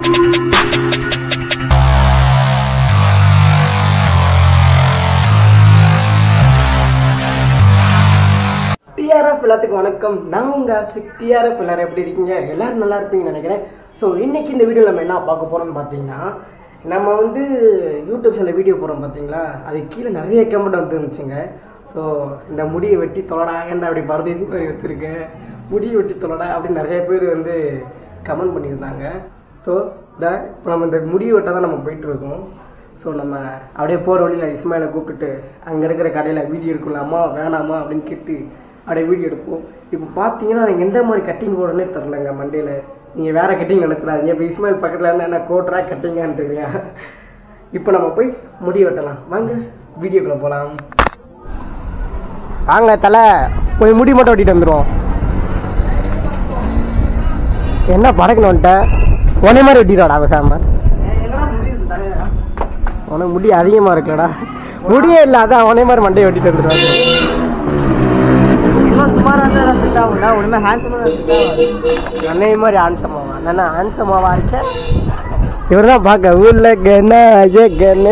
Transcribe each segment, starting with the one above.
TRF எல்லாத்துக்கும் வணக்கம் நான் உங்க ஆசிக் டிஆர்எஃப் எல்லாரும் எப்படி இருக்கீங்க எல்லாரும் நல்லா இருப்பீங்கன்னு நினைக்கிறேன் ஸோ இன்னைக்கு இந்த வீடியோவில் நம்ம என்ன பார்க்க போறோம்னு பார்த்தீங்கன்னா நம்ம வந்து யூடியூப் சில வீடியோ போடுறோம் பார்த்தீங்களா அது கீழே நிறைய கமெண்ட் வந்து இருந்துச்சுங்க ஸோ இந்த முடியை வெட்டி தொலடா ஏன்டா அப்படி பரதேசி மாதிரி வச்சிருக்கேன் முடியை வெட்டி தொலடா அப்படின்னு நிறைய பேர் வந்து கமெண்ட் பண்ணியிருந்தாங்க ஸோ த இப்போ நம்ம இந்த முடியை வெட்ட தான் நம்ம போயிட்டு இருக்கோம் ஸோ நம்ம அப்படியே போகிற வழியில் இஸ்மாயிலை கூப்பிட்டுட்டு அங்கே இருக்கிற கடையில் வீடியோ எடுக்கலாமா வேணாமா அப்படின்னு கேட்டு அப்படியே வீடியோ எடுப்போம் இப்போ பார்த்தீங்கன்னா எனக்கு எந்த மாதிரி கட்டிங் போடனே தெரிலங்க மண்டையில் நீங்கள் வேற கட்டிங் நினச்சிடாதீங்க இப்போ இஸ்மாயில் பக்கத்தில் இருந்தால் என்ன கோட்டரா கட்டிங்கான்றீங்க இப்போ நம்ம போய் முடி வெட்டலாம் வாங்க வீடியோக்குள்ள போகலாம் வாங்க தலை போய் முடி மட்டும் வெட்டிட்டு வந்துடுவோம் என்ன படக்குன்னு வந்துட்டேன் உன்னை மாதிரி வெட்டிடுவாடா பேசாம உனக்கு முடி அதிகமா இருக்குலடா முடியே இல்ல அதான் உனே மாதிரி மண்டையை வெட்டிட்டு வந்துடுவாங்க இன்னும் சுமாராக தான் செட் ஆகும்ல ஒன்றுமே ஹேண்ட்ஸமாக தான் செட் ஆகாது அன்னை மாதிரி ஆன்சமாவா நான் ஆன்சமாவா இருக்கேன் இவர் தான் பார்க்க ஊர்ல கண்ணா ஐய கண்ணு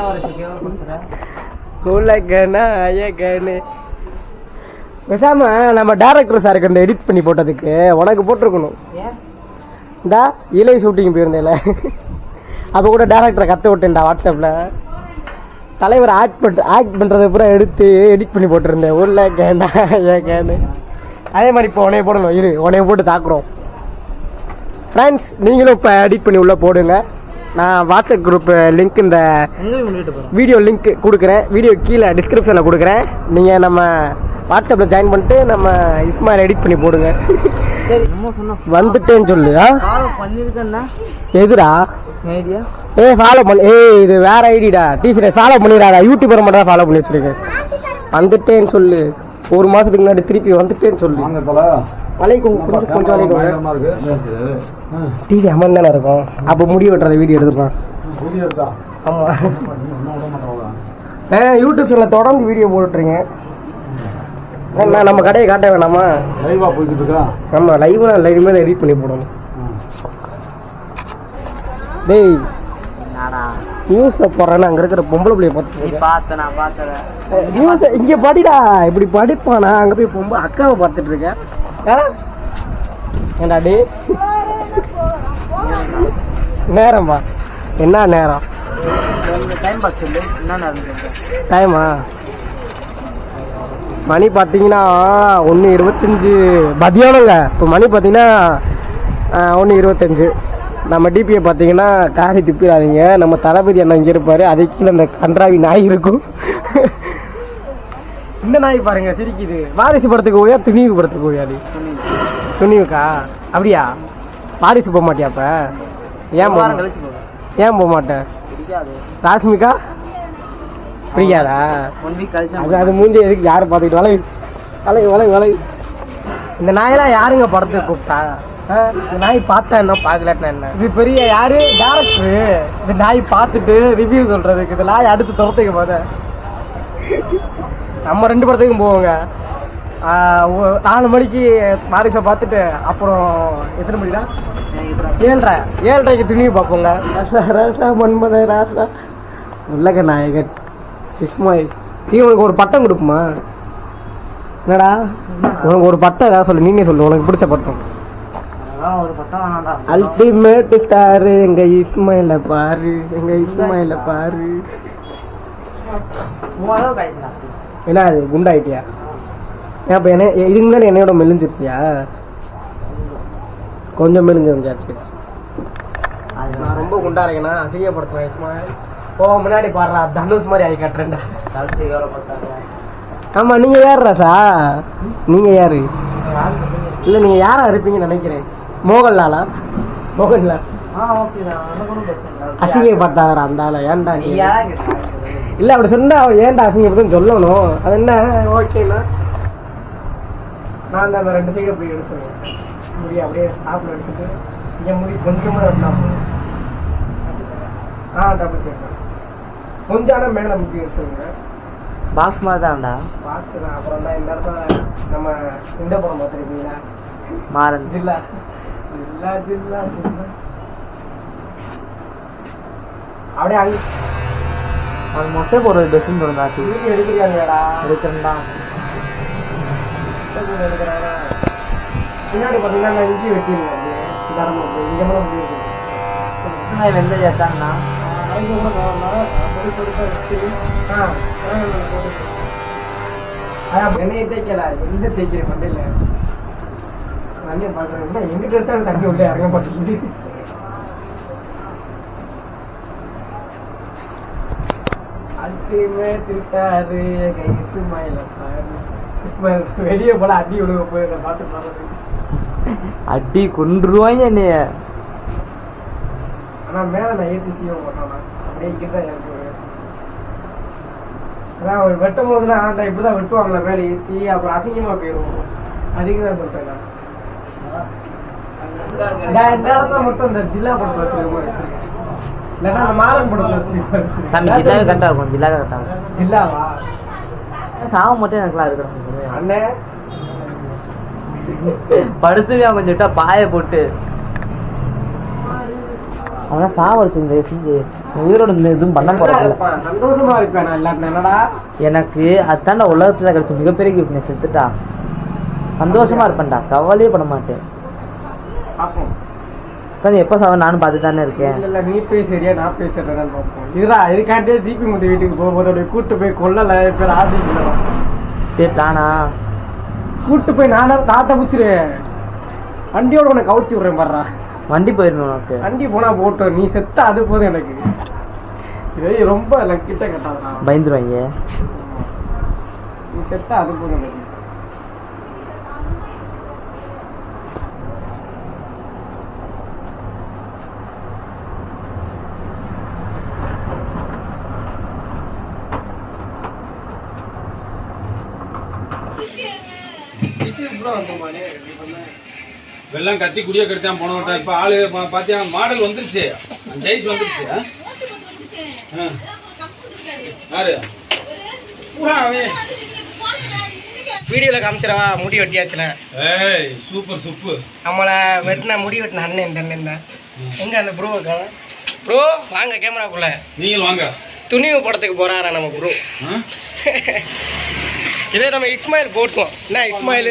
ஊர்ல கண்ணா ஐய கண்ணு பேசாம நம்ம டேரக்டர் சாருக்கு இந்த எடிட் பண்ணி போட்டதுக்கு உனக்கு போட்டிருக்கணும் ஏன் இந்தா இலை ஷூட்டிங் போயிருந்தேல அப்போ கூட டேரக்டரை கத்த விட்டேன்டா வாட்ஸ்அப்பில் தலைவர் ஆக்ட் பண்ற ஆக்ட் பண்ணுறதை பூரா எடுத்து எடிட் பண்ணி போட்டிருந்தேன் ஊரில் கேண்டா ஏன் கேண்டு அதே மாதிரி இப்போ உனைய போடணும் இரு உனைய போட்டு தாக்குறோம் ஃப்ரெண்ட்ஸ் நீங்களும் இப்போ எடிட் பண்ணி உள்ளே போடுங்க நான் வாட்ஸ்அப் குரூப் லிங்க் இந்த எங்கே முன்னிட்டு போகிறோம் வீடியோ லிங்க் கொடுக்குறேன் வீடியோ கீழே டிஸ்கிரிப்ஷனில் கொடுக்குறேன் நீங்கள் நம்ம வாட்ஸ்அப்பில் ஜாயின் பண்ணிட்டு நம்ம இஸ்மாயில் எடிட் பண்ணி போடுங்க சரி நம்ம சொன்னோம் வந்துட்டேன்னு சொல்லு ஆ ஃபாலோ பண்ணியிருக்கேன்னா எதுடா ஐடியா ஏய் ஃபாலோ பண்ணு ஏய் இது வேற ஐடிடா டீச்சர் ஃபாலோ பண்ணிடாதா யூடியூபர் மட்டும் தான் ஃபாலோ பண்ணி வச்சிருக்கேன் வந்துட்டேன்னு சொல்லு ஒரு மாசத்துக்கு முன்னாடி திருப்பி வந்துட்டேன்னு சொல்லு வாங்க தல வலைக்கும் கொஞ்சம் கொஞ்சம் வலைக்கும் பயங்கரமா இருக்கு டிவி அமர்ந்து தானே இருக்கும் அப்போ முடி வெட்டுறத வீடியோ எடுத்துருப்பான் வீடியோ எடுத்தா ஆமா ஒன்றும் விட மாட்டோம் ஆ யூடியூப் சேனல் தொடர்ந்து வீடியோ போட்டுருங்க என்ன நம்ம கடையை காட்ட வேணாமா லைவா போய்கிட்டு இருக்கா நம்ம லைவ் லைவ் மேலே எடிட் பண்ணி போடணும் டேய் நாடா நியூஸை போடுறேன்னு அங்கே இருக்கிற பொம்பளை பிள்ளைய நீ பார்த்து பார்த்த நான் பார்த்தத நியூஸ் இங்க படிடா இப்படி படிப்பானா அங்க போய் போகும்போது அக்காவை பார்த்துட்டு இருக்கேன் ஆ? ஏண்டா டே நேரம்பா என்ன நேரம் டைம் பாஸ் சொல்லு என்ன நடந்து டைமா மணி பார்த்தீங்கன்னா ஒன்று இருபத்தஞ்சு மதியானங்க இப்போ மணி பார்த்தீங்கன்னா ஒன்று இருபத்தஞ்சு நம்ம டிபியை பார்த்தீங்கன்னா காரி துப்பிடாதீங்க நம்ம தளபதி அண்ணன் இங்கே இருப்பார் அதுக்கு கீழே அந்த கன்றாவி நாய் இருக்கும் இந்த நாய் பாருங்க சிரிக்குது வாரிசு படத்துக்கு போயா துணிவு படத்துக்கு போயாது துணிவுக்கா அப்படியா வாரிசு போக மாட்டியா அப்ப ஏன் போக வாரம் மாட்ட? கழிச்சு போகும் ஏன் போக மாட்டேன் பிடிக்காது ராஷ்மிகா பிடிக்காதா ஒன் வீக் கழிச்சு அது அது மூஞ்சி எதுக்கு யாரு பார்த்துக்கிட்டு வளை வளை வளை வளை இந்த நாயெல்லாம் யாருங்க படத்துக்கு கூப்பிட்டா ஆ? இந்த நாய் பார்த்தா என்ன பார்க்கலன்னா என்ன இது பெரிய யாரு டேரக்டர் இந்த நாய் பார்த்துட்டு ரிவ்யூ சொல்றதுக்கு இந்த நாய் அடிச்சு துரத்துக்க போத நம்ம ரெண்டு படத்துக்கும் போவோங்க ஆ, ஒ- நாலு மணிக்கு வாரிசை பார்த்துட்டு அப்புறம் எத்தனை மணிடா ஏழ்ரை ஏழ்ரைக்கு துணி பார்ப்போங்க ராசா ராசா மன்மத ராசா உலக நாயகன் இஸ்மாயில் நீ உனக்கு ஒரு பட்டம் கொடுக்குமா என்னடா உனக்கு ஒரு பட்டம் ஏதாவது சொல்லு நீனே சொல்லு உனக்கு பிடிச்ச பட்டம் அதெல்லாம் ஒரு பட்டம் வேணாம்டா அல்டிமேட் ஸ்டார் எங்க இஸ்மாயில பாரு எங்க இஸ்மாயில பாரு மூவாயிரம் கழிச்சுடா என்ன அது குண்டாயிட்டியா ஏன் அப்ப என்ன இதுக்கு முன்னாடி என்னையோட மெலிஞ்சிருப்பியா கொஞ்சம் மெலிஞ்சிருந்தா சரி சரி. அது நான் ரொம்ப குண்டா இருக்கேனா அசிங்கப்படுத்துவேன் இஸ்மாயில் போ முன்னாடி பாடுறா தனுஷ் மாதிரி ஆகி கட்டுறேன்டா கழிச்சு எவ்வளோப்பட்டாங்க ஆமா நீங்க யார் ராசா நீங்க யாரு இல்ல நீங்க யாரா இருப்பீங்கன்னு நினைக்கிறேன் மோகன்லாலா மோகன்லால் ஆ ஓகே தான் எனக்கு ஒன்றும் பிரச்சனை இல்லை அசிங்கப்பட்டாரா அந்த ஆளை ஏன்டா நீ நீ யாரா கேட்டா இல்ல அப்படி சொன்னா அவன் ஏன்டா அசிங்கப்படுதுன்னு சொல்லணும் அது என்ன ஓகேண்ணா நான் அந்த ரெண்டு சைடு அப்படி எடுத்துருவேன் முடி அப்படியே டாப்ல எடுத்துட்டு இங்க முடி கொஞ்சமா இருந்தா போதும் ஆ டபுள் சைடு கொஞ்சம் ஆனா மேல முடி எடுத்துருங்க பாக்ஸ் மாதிரி தான்டா பாக்ஸ் தான் அப்புறம் தான் இந்த இடத்துல நம்ம இந்த படம் பார்த்துருக்கீங்களா மாறன் ஜில்லா ஜில்லா ஜில்லா ஜில்லா அப்படியே அங்கே அது மொட்டை போடுறது பெஸ்ட்னு தோணுதாச்சு வீடியோ எடுக்கிறாங்கடா எடுக்கிறேன்டா எடுக்கிறாங்க பின்னாடி பார்த்தீங்கன்னா நான் இஞ்சி வெட்டிருக்கேன் அப்படியே இதாரம் இருக்கு இங்கே மேலே முடியுது வெங்காயம் வெந்த சேர்த்தாங்கண்ணா என்னைய தேய்க்கல எங்க தேய்க்கிற மண்டையில தண்ணியை பார்க்கறேன் எங்க தேய்ச்சாலும் தண்ணி உள்ள இறங்க மாட்டேங்குது அல்டிமே திருட்டாரு எங்க இஸ்மாயில பாரு இஸ்மாயில் வெளியே போல அடி விழுக போய் இதை பார்த்து பாருங்க அடி கொன்றுவாங்க என்னைய ஆனா மேல நான் ஏசி சீவம் போட்டோம்னா அப்படியே இங்கே தான் எனக்கு ஒரு அதான் அவர் வெட்டும் போதுலாம் அந்த இப்படிதான் வெட்டுவாங்களா மேல ஏற்றி அப்புறம் அசிங்கமா போயிடும் அதுக்கு தான் சொல்றேன் நான். இந்த இந்த இடத்துல மட்டும் இந்த ஜில்லா படத்துல வச்சிருக்க வச்சிருக்கேன் இல்லைன்னா அந்த மாறன் படத்துல வச்சிருக்கேன் தம்பி ஜில்லாவே கரெக்டாக இருக்கும் ஜில்லாவே கரெக்டாக இருக்கும் ஜில்லாவா சாவ மட்டும் எனக்குலாம் இருக்கணும் அண்ணன் படுத்துவே கொஞ்சம் விட்டா பாய போட்டு அவனா சாவடிச்சு செஞ்சு உயிரோட இந்த இதுவும் பண்ண போறது இருப்பான். சந்தோஷமா இருப்பேன் நான் இல்லாட்டினா என்னடா எனக்கு அதுதான்டா உலகத்துல கிடைச்ச மிகப்பெரிய கிஃப்ட் நீ செத்துட்டா சந்தோஷமா இருப்பேன்டா கவலையே பண்ண மாட்டேன் பார்ப்போம் உட்காந்து எப்போ சாவ நானும் பார்த்து தானே இருக்கேன் இல்ல இல்ல நீ பேசுறியா நான் பேசுறேன்னு பார்ப்போம் இதுதான் இதுக்காண்டியே ஜிபி முத்து வீட்டுக்கு போகும்போது அப்படியே கூட்டு போய் கொல்லல பேர் ஆசிக்கல டேய் பிளானா கூட்டு போய் நானே நான் தப்பிச்சிருவேன் வண்டியோட உனக்கு கவுத்தி விடுறேன் பாடுறா வண்டி போயிடணும் உனக்கு வண்டி போனா போட்டோம் நீ செத்த அது போதும் எனக்கு இது ரொம்ப எனக்கு கிட்ட கட்டாதடா பயந்துருவாங்க நீ செத்த அது போதும் எனக்கு வெள்ளம் கட்டி குடிய கடிச்சான் போன வட்டம் இப்ப ஆளு பா- பாத்தியா மாடல் வந்துருச்சு ஜெய்ஸ் வந்துருச்சு ஆ? ஆ. யாரு பூரா அவன் வீடியோல காமிச்சிடவா முடி வெட்டியாச்சுல ஏய் சூப்பர் சூப்பு நம்மளை வெட்டின முடி வெட்டின அண்ணன் இந்த அண்ணன் தான் எங்க அந்த ப்ரோ ப்ரோ வாங்க கேமராக்குள்ள நீங்கள் வாங்க துணிவு படத்துக்கு போறாரா நம்ம ப்ரோ ஆ? இதே நம்ம இஸ்மாயில் போட்டுவோம் என்ன இஸ்மாயில்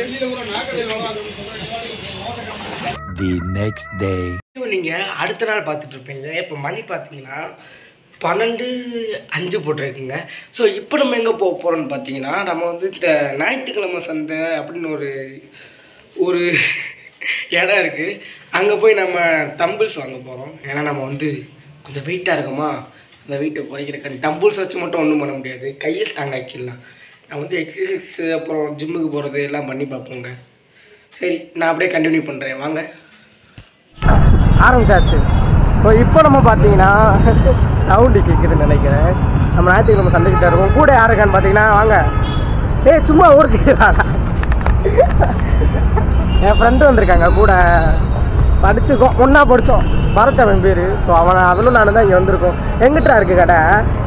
the next day. நீங்கள் அடுத்த நாள் பார்த்துட்டு இருப்பீங்க இப்போ மணி பார்த்தீங்கன்னா பன்னெண்டு அஞ்சு போட்டிருக்குங்க ஸோ இப்போ நம்ம எங்கே போக போகிறோம்னு பார்த்தீங்கன்னா நம்ம வந்து இந்த ஞாயிற்றுக்கிழமை சந்தை அப்படின்னு ஒரு ஒரு இடம் இருக்குது அங்கே போய் நம்ம தம்பிள்ஸ் வாங்க போகிறோம் ஏன்னா நம்ம வந்து கொஞ்சம் வெயிட்டாக இருக்கோமா அந்த வெயிட்டை குறைக்கிறக்காண்டி தம்பிள்ஸ் வச்சு மட்டும் ஒன்றும் பண்ண முடியாது கையில் தாங்க வைக்கலாம் நான் வந்து எக்ஸசைஸ் அப்புறம் ஜிம்முக்கு போகிறது எல்லாம் பண்ணி பார்ப்போங்க சரி நான் அப்படியே கண்டினியூ பண்ணுறேன் வாங்க ஆரம்பிச்சாச்சு ஸோ இப்போ நம்ம பார்த்தீங்கன்னா சவுண்டு கேட்குதுன்னு நினைக்கிறேன் நம்ம ஞாயிற்றுக்கிழமை சண்டைக்கிட்ட இருக்கோம் கூட யாருக்கான்னு பார்த்தீங்கன்னா வாங்க ஏய் சும்மா ஊர் செய்யறாடா என் ஃப்ரெண்டு வந்திருக்காங்க கூட படிச்சிருக்கோம் ஒன்றா படித்தோம் பரத் அவன் பேர் ஸோ அவன் அவனும் நானும் தான் இங்கே வந்திருக்கோம் எங்கிட்டா இருக்கு கடை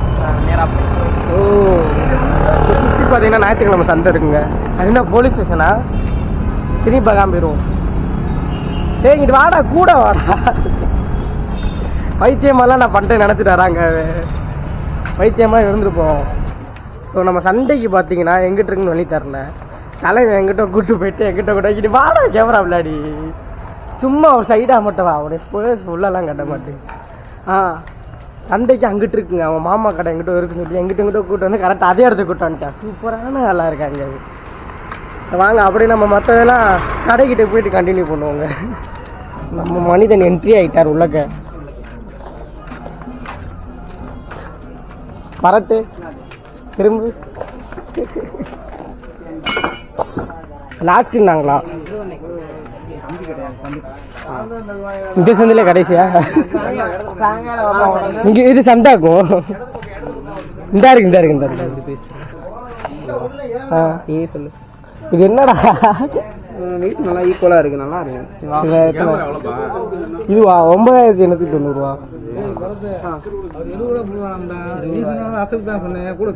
ஓ சுற்றி பார்த்தீங்கன்னா ஞாயிற்றுக்கிழமை சந்தை இருக்குங்க அது என்ன போலீஸ் ஸ்டேஷனா திரும்பி பார்க்காம போயிடுவோம் ஏய் இங்கிட்டு வாடா கூட வாடா வைத்தியமெல்லாம் நான் பண்ணிட்டேன் நினச்சிட்டு வராங்க வைத்தியமாக இருந்திருப்போம் ஸோ நம்ம சண்டைக்கு பார்த்தீங்கன்னா எங்கிட்ட இருக்குன்னு வழி தரல தலைவன் எங்கிட்ட கூட்டு போயிட்டு எங்கிட்ட கூட இங்கிட்டு வாடா கேமரா விளையாடி சும்மா ஒரு சைடாக மட்டும் வா அவனுடைய ஃபேஸ் ஃபுல்லெல்லாம் கட்ட மாட்டேன் ஆ சண்டைக்கு அங்கிட்டு இருக்குங்க அவன் மாமா கடை எங்கிட்ட இருக்குன்னு சொல்லி எங்கிட்ட எங்கிட்ட கூட்டு வந்து கரெக்டாக அதே இடத்துக்கு கூட்டு வந்துட்டான் சூப்பரான நல்லா இருக்காங்க அது வாங்க அப்படியே நம்ம மற்றதெல்லாம் கடைக்கிட்ட போயிட்டு கண்டினியூ பண்ணுவோங்க நம்ம மனிதன் என்ட்ரி ஆயிட்டார் உள்ளக்க பரத்து திரும்ப லாஸ்ட்னாங்களா இந்த சந்தையில கடைசியா இங்க இது சந்தாக்கும் இந்த இருக்கு இந்த இருக்கு இந்த இருக்கு ஆ நீ சொல்லு இது என்னடா வெயிட் நல்லா ஈக்குவலாக இருக்கு நல்லா இருக்கு இது எத்தனை? இதுவா ஒன்பதாயிரத்தி எண்ணூத்தி தொண்ணூறுவா அசல் தான் சொன்னேன் கூட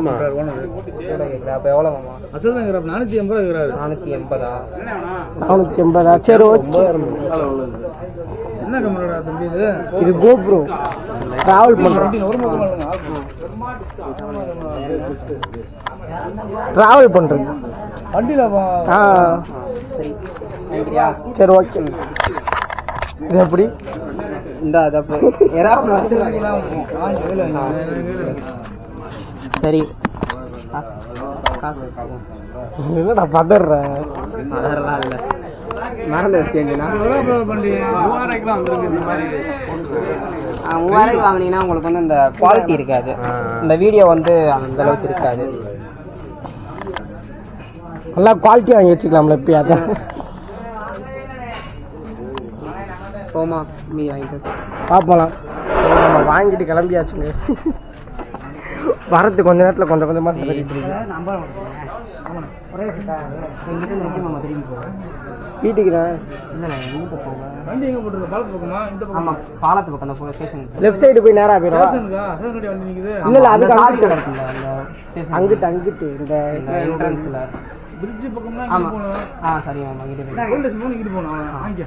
அப்போ எவ்வளோ மாமா அசல் தான் நானூத்தி எண்பது ரூபா இருக்கிறாரு நானூற்றி எண்பதா நானூத்தி எண்பதா சரி ஓகே என்ன கம்பெனிடா தம்பி இது இது கோப்ரோ டிராவல் பண்றோம் டிராவல் பண்றோம் வண்டியில ஆ சரி ஓகே இது எப்படி இந்த சரி என்னடா பதற அதெல்லாம் இல்லை மறந்து வச்சுட்டேன் வண்டி மூவாயிரம் வந்துருக்கு இந்த மாதிரி மூவாயிரம் வாங்கினீங்கன்னா உங்களுக்கு வந்து இந்த குவாலிட்டி இருக்காது இந்த வீடியோ வந்து அந்த அளவுக்கு இருக்காது நல்லா குவாலிட்டி வாங்கி வச்சுக்கலாம்ல இப்பயே அதான் போமா மீதி வாங்கிட்டு பார்ப்போலாம் நம்ம வாங்கிட்டு கிளம்பியாச்சுங்க வரது கொஞ்ச நேரத்தில் கொஞ்சம் கொஞ்சமாக சொல்லிட்டு இருக்கு வீட்டுக்கு தான் வண்டி எங்க போட்டுருக்க பாலத்து பக்கமா இந்த பக்கம் ஆமா பாலத்து பக்கம் அந்த ஸ்டேஷன் லெஃப்ட் சைடு போய் நேரா போயிடும் ஸ்டேஷனுக்கா ஸ்டேஷன் வண்டி நிக்குது இல்ல இல்ல அதுக்கு அந்த அங்கிட்டு இருக்குல்ல அந்த அங்கிட்டு அங்கிட்டு இந்த என்ட்ரன்ஸ்ல பிரிட்ஜ் பக்கம்னா ஆமா இங்க போகணும் ஆ சரி ஆமா இங்கிட்டு போய். போலீஸ் போன் இங்கிட்டு போகணும் அவன் வாங்கிக்க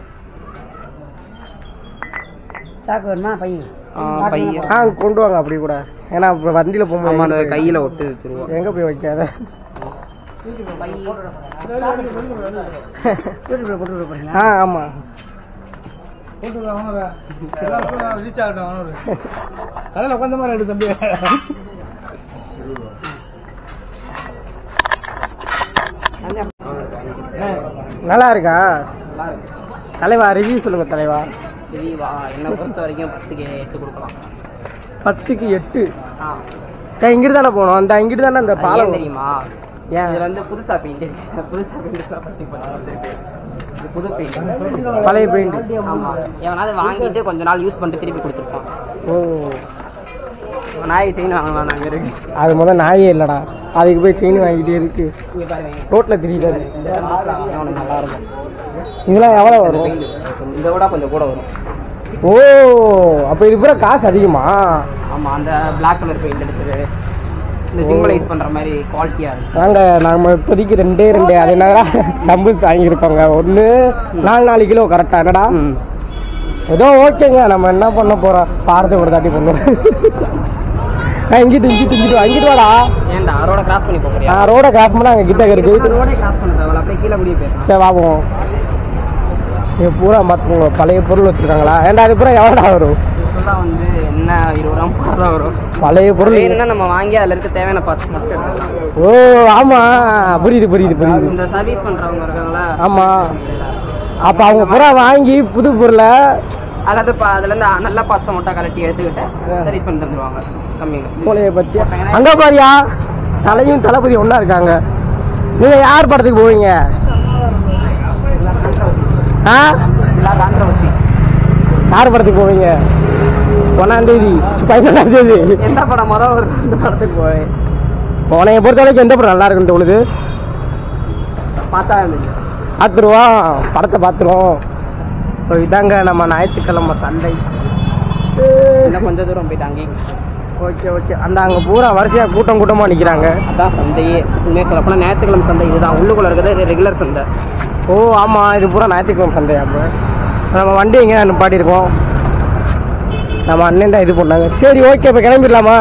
ஆ, பையன் ஆ கொண்டு வாங்க அப்படி கூட ஏன்னா இப்ப வண்டியில ஆமா அந்த போகும்போது கையில ஒட்டு வச்சிருவோம் எங்க போய் வைக்காத ஆ ஆமா போட்டு வாங்க ரீச் ஆகட்டும் அவனோட கடையில் உட்காந்த மாதிரி எடு தம்பி நல்லா இருக்கா தலைவா ரிவ்யூ சொல்லுங்க தலைவா சரி வா என்னை பொறுத்த வரைக்கும் பத்துக்கு எட்டு கொடுக்கலாம் பத்துக்கு எட்டு ஆ ஏன் இங்கிட்டு தானே போனோம் அந்த இங்கிட்டு தானே அந்த அது பாலம் ஏன் தெரியுமா ஏன் இதுல வந்து புதுசா பெயிண்ட் புதுசா பெயிண்ட் இது புது பெயிண்ட் பழைய பெயிண்ட் ஆமா எவனாவது வாங்கிட்டு கொஞ்ச நாள் யூஸ் பண்ணிட்டு திருப்பி கொடுத்துருப்பான் ஓ நாய் செயின் வாங்கலாம் நாங்க இருக்கு அது முதல் நாயே இல்லடா அதுக்கு போய் செயின் வாங்கிட்டே இருக்கு இங்க பாருங்க ரோட்ல தெரியுது இந்த மாசம் வாங்கினா உனக்கு நல்லா இருக்கும் இதெல்லாம் எவ்வளோ வரும் பெயிண்ட் இதை விட கொஞ்சம் கூட வரும் ஓ அப்ப இது பூரா காசு அதிகமா ஆமா அந்த பிளாக் கலர் பெயிண்ட் எடுத்தது இந்த ஜிம்மில் யூஸ் பண்ற மாதிரி குவாலிட்டியா இருக்கு நாங்க நம்ம இப்போதைக்கு ரெண்டே ரெண்டு அது என்னடா டம்பிள்ஸ் வாங்கியிருக்கோங்க ஒன்று நாலு நாலு கிலோ கரெக்டா என்னடா ஏதோ ஓகேங்க நம்ம என்ன பண்ண போறோம் பாரத்தை ஒரு தாட்டி பண்ணுவோம் ஆ, இங்கிட்டு இங்கிட்டு இங்கிட்டு வா, இங்கிட்டு வாடா ஏன்டா ரோட கிராஸ் பண்ணி போகிறியா நான் ரோட கிராஸ் பண்ணா அங்கே கிட்ட இருக்கு ரோடே கிராஸ் பண்ண தேவையில்ல அப்படியே கீழே குடியே போயிடும் சரி வாப்போம் இது பூரா பார்த்துக்கோங்க பழைய பொருள் வச்சிருக்காங்களா ஏன்டா அது பூரா எவ்வளோடா வரும் ஃபுல்லாக வந்து என்ன இருபது ரூபா முப்பது ரூபா வரும் பழைய பொருள் வேணும்னா நம்ம வாங்கி அதில் இருக்க தேவையான பார்ட்ஸ் மட்டும் எடுத்துக்கலாம். ஓ ஆமா புரியுது புரியுது புரியுது இந்த சர்வீஸ் பண்றவங்க இருக்காங்களா ஆமா அப்ப அவங்க பூரா வாங்கி புது பொருளை அதாவது பா- அதுல இருந்து நல்ல பார்ட்ஸை மட்டும் கலட்டி எடுத்துக்கிட்டு சர்வீஸ் பண்ணி தந்துருவாங்க கம்மியில் மூளையை பத்தி அங்க பாரியா தலையும் தளபதி ஒண்ணா இருக்காங்க நீங்க யார் படத்துக்கு போவீங்க ஆ எல்லா கான்ட்ரவர்சி யார் படத்துக்கு போவீங்க ஒன்னாம் தேதி சி, பதினொன்றாம் தேதி எந்த படம் மொதல் ஒரு அந்த படத்துக்கு போய் உனைய பொறுத்த வரைக்கும் எந்த படம் நல்லா இருக்குன்னு தோணுது பார்த்தா இருந்துச்சு பார்த்துருவோம் படத்தை பார்த்துருவோம் ஸோ இதாங்க நம்ம ஞாயிற்றுக்கிழமை சண்டை இன்னும் கொஞ்சம் தூரம் போயிட்டு அங்கேயும் ஓகே ஓகே அந்த அங்கே பூரா வரிசையா கூட்டம் கூட்டமாக நிற்கிறாங்க அதான் சந்தையே உண்மையாக சொல்ல போனால் ஞாயிற்றுக்கிழமை சந்தை இதுதான் உள்ளுக்குள்ள இருக்கிறது ரெகுலர் சந்தை ஓ ஆமாம் இது பூரா ஞாயிற்றுக்கிழமை சந்தை அப்போ நம்ம வண்டி எங்கே நிப்பாட்டி இருக்கோம் நம்ம அண்ணன் தான் இது பண்ணாங்க சரி ஓகே இப்போ கிளம்பிடலாமா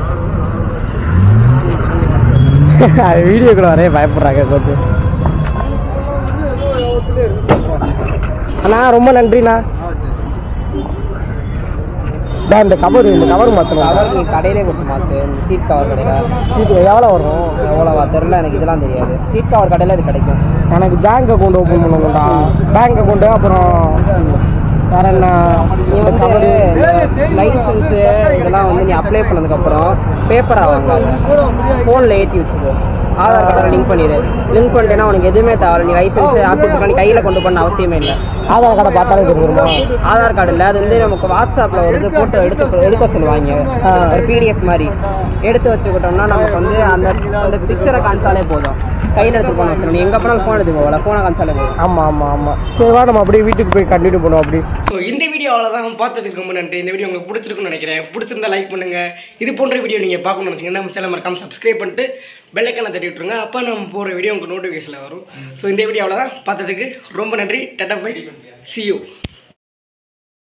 வீடியோ கூட வரைய பயப்படுறாங்க கொஞ்சம் அண்ணா ரொம்ப நன்றிண்ணா இந்தா இந்த கவர் இந்த கவர் மாற்றணும் கவர் நீ கடையிலே கொடுத்து மாற்று இந்த சீட் கவர் கடையில் இது எவ்வளோ வரும் எவ்வளோவா தெரில எனக்கு இதெல்லாம் தெரியாது சீட் கவர் கடையில் இது கிடைக்கும் எனக்கு பேங்க் அக்கௌண்ட் ஓப்பன் பண்ணணும்டா பேங்க் அக்கௌண்ட்டு அப்புறம் வேற என்ன நீ வந்து லைசன்ஸு இதெல்லாம் வந்து நீ அப்ளை பண்ணதுக்கப்புறம் பேப்பராக வாங்காத ஃபோனில் ஏற்றி வச்சுக்கோ ஆதார் கார்டை லிங்க் பண்ணிடு லிங்க் பண்ணிட்டேன்னா உனக்கு எதுவுமே தேவை நீ லைசன்ஸ் ஹாஸ்பிட்டல் நீ கையில் கொண்டு பண்ண அவசியமே இல்லை ஆதார் கார்டை பார்த்தாலே தெரிஞ்சிருமா ஆதார் கார்டு இல்லை அது வந்து நமக்கு வாட்ஸ்அப்பில் ஒரு இது போட்டோ எடுத்து எடுக்க சொல்லுவாங்க ஆ. ஒரு பிடிஎஃப் மாதிரி எடுத்து வச்சுக்கிட்டோம்னா நமக்கு வந்து அந்த அந்த பிக்சரை காமிச்சாலே போதும் கையில் எடுத்து போன அவசியம் நீ எங்கே போனாலும் ஃபோன் எடுத்து போகல ஃபோனை காமிச்சாலே போதும் ஆமாம் ஆமாம் ஆமாம் சரி வா நம்ம அப்படியே வீட்டுக்கு போய் கண்டினியூ பண்ணுவோம் அப்படி ஸோ இந்த வீடியோ அவ்வளோதான் பார்த்ததுக்கு ரொம்ப நன்றி இந்த வீடியோ உங்களுக்கு பிடிச்சிருக்குன்னு நினைக்கிறேன் பிடிச்சிருந்தா லைக் பண்ணுங்க இது போன்ற வீடியோ நீங்கள் பார்க்கணும்னு நினச்சிங்கன்னா நம்ம சேனல் மறக்காம சப்ஸ்கிரைப் பண்ணிட்டு பெல்லைக்கான தட்டி விட்டுருங்க அப்போ நம்ம போகிற வீடியோ உங்களுக்கு நோட்டிஃபிகேஷனில் வரும் ஸோ இந்த வீடியோ அவ்வளோதான் பார்த்ததுக்கு ரொம்ப நன்றி டட்டா பை சி யூ